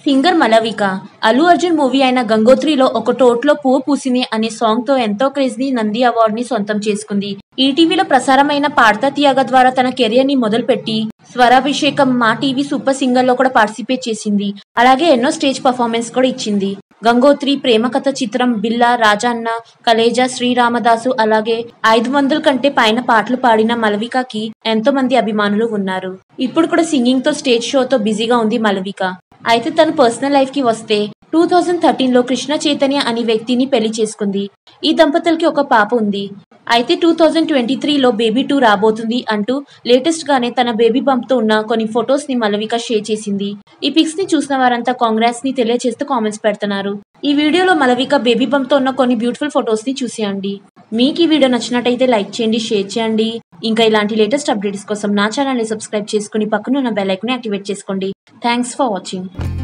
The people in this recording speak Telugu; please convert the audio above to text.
సింగర్ మలవిక అల్లు అర్జున్ మూవీ అయిన గంగోత్రిలో ఒక టోట్లో పువ్వు పూసింది అనే సాంగ్ తో ఎంతో క్రేజ్ ని నంది అవార్డ్ ని సొంతం చేసుకుంది ఈటీవీలో ప్రసారమైన పాడతా తీయగ ద్వారా తన కెరియర్ ని మొదలుపెట్టి స్వరాభిషేకం మా టీవీ సూపర్ సింగర్ లో కూడా పార్టిసిపేట్ చేసింది అలాగే ఎన్నో స్టేజ్ పర్ఫార్మెన్స్ కూడా ఇచ్చింది గంగోత్రి ప్రేమ కథ చిత్రం బిల్లా రాజన్న కలేజా శ్రీరామదాసు అలాగే ఐదు వందల కంటే పైన పాటలు పాడిన మలవికకి ఎంతో మంది అభిమానులు ఉన్నారు ఇప్పుడు కూడా సింగింగ్ తో స్టేజ్ షోతో బిజీగా ఉంది మలవిక అయితే తన పర్సనల్ లైఫ్ కి వస్తే టూ థౌజండ్ థర్టీన్ లో కృష్ణ చైతన్య అనే వ్యక్తిని పెళ్లి చేసుకుంది ఈ దంపతులకి ఒక పాప ఉంది అయితే టూ థౌజండ్ ట్వంటీ త్రీలో బేబీ టూ రాబోతుంది అంటూ లేటెస్ట్ గానే తన బేబీ బంప్ తో ఉన్న కొన్ని ఫొటోస్ ని మలవిక షేర్ చేసింది ఈ పిక్స్ ని చూసిన వారంతా కాంగ్రెస్ ని తెలియజేస్తూ కామెంట్స్ పెడుతున్నారు ఈ వీడియోలో మలవిక బేబీ బంప్ తో ఉన్న కొన్ని బ్యూటిఫుల్ ఫొటోస్ ని చూసేయండి మీకు ఈ వీడియో నచ్చినట్టయితే లైక్ చేయండి షేర్ చేయండి ఇంకా ఇలాంటి లేటెస్ట్ అప్డేట్స్ కోసం నా ఛానల్ ని సబ్స్క్రైబ్ చేసుకుని పక్కన ఉన్న బెల్ ఐకాన్ యాక్టివేట్ చేసుకోండి థ్యాంక్స్ ఫర్ వాచింగ్